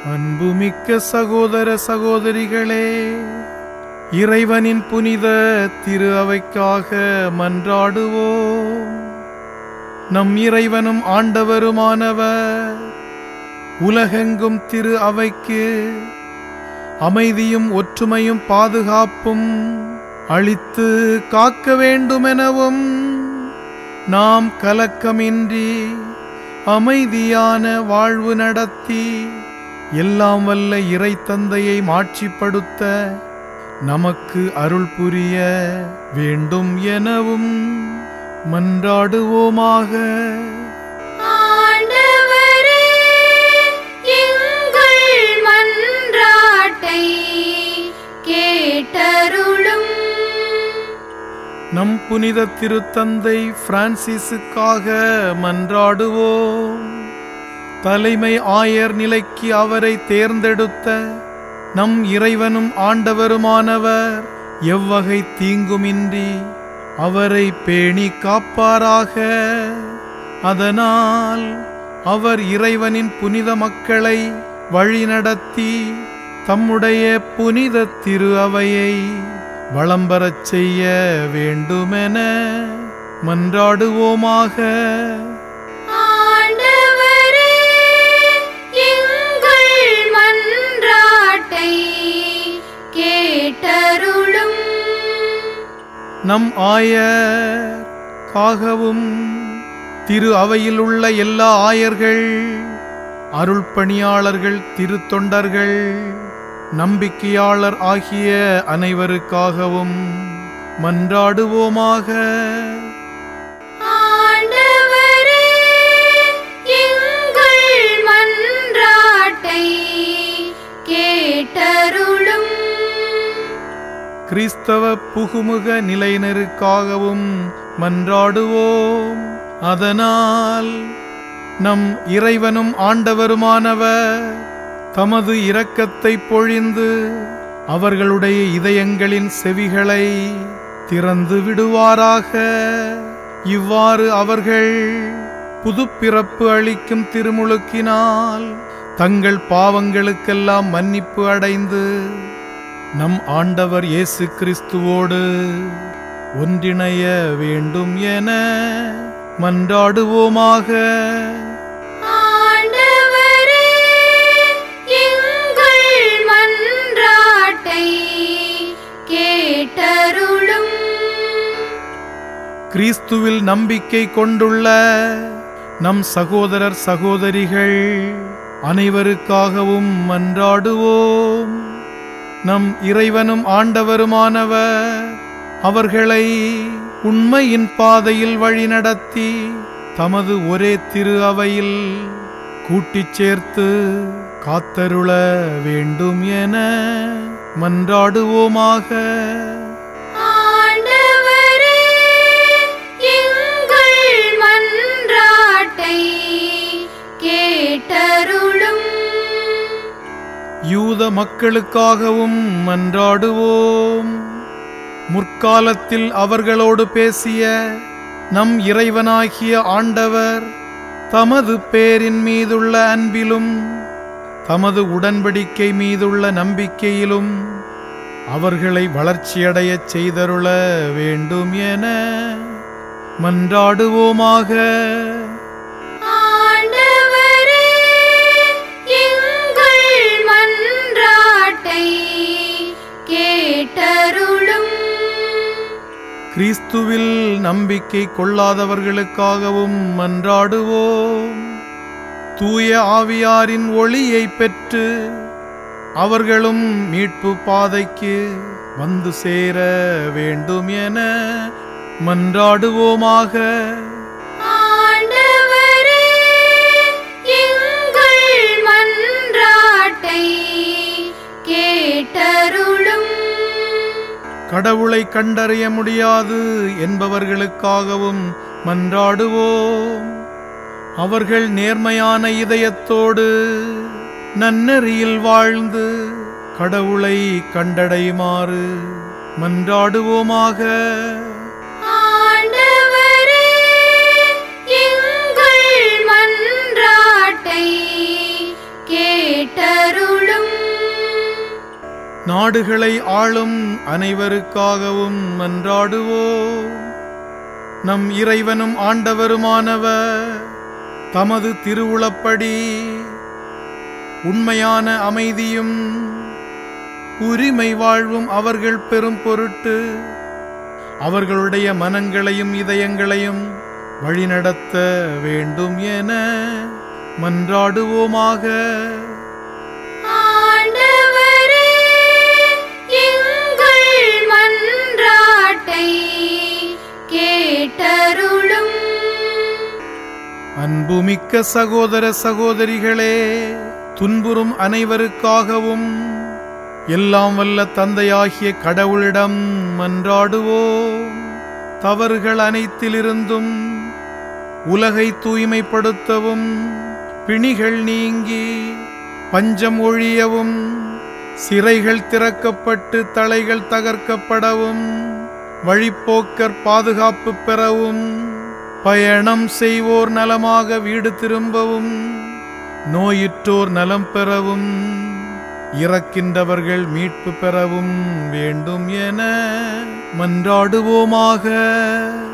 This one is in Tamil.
அன்புமிக்க சகோதர சகோதரிகளே இறைவனின் புனித திரு அவைக்காக மன்றாடுவோம் நம் இறைவனும் ஆண்டவருமானவர் உலகெங்கும் திரு அவைக்கு அமைதியும் ஒற்றுமையும் பாதுகாப்பும் அளித்து காக்க வேண்டுமெனவும் நாம் கலக்கமின்றி அமைதியான வாழ்வு நடத்தி எல்லாம் வல்ல இறை தந்தையை மாட்சிப்படுத்த நமக்கு அருள் புரிய வேண்டும் எனவும் மன்றாடுவோமாக ஆண்டவரே எங்கள் மன்றாட்டை கேட்டருளும் நம் புனித திருத்தந்தை பிரான்சிஸுக்காக மன்றாடுவோம் தலைமை ஆயர் நிலைக்கு அவரை தேர்ந்தெடுத்த நம் இறைவனும் ஆண்டவருமானவர் எவ்வகை தீங்குமின்றி அவரை பேணி காப்பாராக அதனால் அவர் இறைவனின் புனித மக்களை வழிநடத்தி தம்முடைய புனித திரு அவையை வளம்பரச் செய்ய வேண்டுமென மன்றாடுவோமாக ஆண்டவரே எங்கள் மன்றாட்டை கேட்டருளும் நம் ஆயர் காகவும் திரு அவையில் உள்ள எல்லா ஆயர்கள் அருள் பணியாளர்கள் திருத்தொண்டர்கள் நம்பிக்கையாளர் ஆகிய அனைவருக்காகவும் மன்றாடுவோமாக ஆண்டவரே எங்கள் மன்றாட்டை கேட்டருளும் கிறிஸ்தவ புகுமுக நிலையினருக்காகவும் மன்றாடுவோம் அதனால் நம் இறைவனும் ஆண்டவருமானவர் தமது இரக்கத்தை பொழிந்து அவர்களுடைய இதயங்களின் செவிகளை திறந்து விடுவாராக இவ்வாறு அவர்கள் புதுப்பிறப்பு அளிக்கும் திருமுழுக்கினால் தங்கள் பாவங்களுக்கெல்லாம் மன்னிப்பு அடைந்து நம் ஆண்டவர் இயேசு கிறிஸ்துவோடு ஒன்றிணைய வேண்டும் என மன்றாடுவோமாக ஆண்டவரே எங்கள் மன்றாட்டை கேட்டருளும் கிறிஸ்துவில் நம்பிக்கை கொண்டுள்ள நம் சகோதரர் சகோதரிகள் அனைவருக்காகவும் மன்றாடுவோம் நம் இறைவனும் ஆண்டவருமானவர் அவர்களை உண்மையின் பாதையில் வழிநடத்தி தமது ஒரே திரு அவையில் கூட்டிச் சேர்த்து காத்தருள வேண்டும் என மன்றாடுவோமாக ஆண்டவரே எங்கள் மன்றாட்டை கேட்டருளும் யூத மக்களுக்காகவும் மன்றாடுவோம் முற்காலத்தில் அவர்களோடு பேசிய நம் இறைவனாகிய ஆண்டவர் தமது பேரின் மீதுள்ள அன்பிலும் தமது உடன்படிக்கை மீதுள்ள நம்பிக்கையிலும் அவர்களை வளர்ச்சியடையச் செய்தருள வேண்டும் என மன்றாடுவோமாக ஆண்டவரே எங்கள் மன்றாட்டை கேட்டருளும் கிறிஸ்துவில் நம்பிக்கை கொள்ளாதவர்களுக்காகவும் மன்றாடுவோம் தூய ஆவியாரின் ஒளியை பெற்று அவர்களும் மீட்பு பாதைக்கு வந்து சேர வேண்டும் என மன்றாடுவோமாக ஆண்டவரே எங்கள் மன்றாட்டை கேட்டருளும் கடவுளை கண்டறிய முடியாது என்பவர்களுக்காகவும் மன்றாடுவோம் அவர்கள் நேர்மையான இதயத்தோடு நன்னெறியில் வாழ்ந்து கடவுளை கண்டடையுமாறு மன்றாடுவோமாக ஆண்டவரே எங்கள் மன்றாட்டை கேட்டருளும் நாடுகளை ஆளும் அனைவருக்காகவும் மன்றாடுவோம் நம் இறைவனும் ஆண்டவருமானவர் தமது திருவுளப்படி உண்மையான அமைதியும் உரிமை வாழ்வும் அவர்கள் பெரும் பொருட்டு அவர்களுடைய மனங்களையும் இதயங்களையும் வழிநடத்த வேண்டும் என மன்றாடுவோமாக ஆண்டவரே எங்கள் மன்றாட்டை கேட்டருளும் அன்புமிக்க சகோதர சகோதரிகளே துன்புறும் அனைவருக்காகவும் எல்லாம் வல்ல தந்தையாகிய கடவுளிடம் மன்றாடுவோம் தவறுகள் அனைத்திலிருந்தும் உலகை தூய்மைப்படுத்தவும் பிணிகள் நீங்கி பஞ்சம் ஒழியவும் சிறைகள் திறக்கப்பட்டு தலைகள் தகர்க்கப்படவும் வழிப்போக்கர் பாதுகாப்பு பெறவும் பயணம் செய்வோர் நலமாக வீடு திரும்பவும் நோயுற்றோர் நலம் பெறவும் இறக்கின்றவர்கள் மீட்பு பெறவும் வேண்டும் என மன்றாடுவோமாக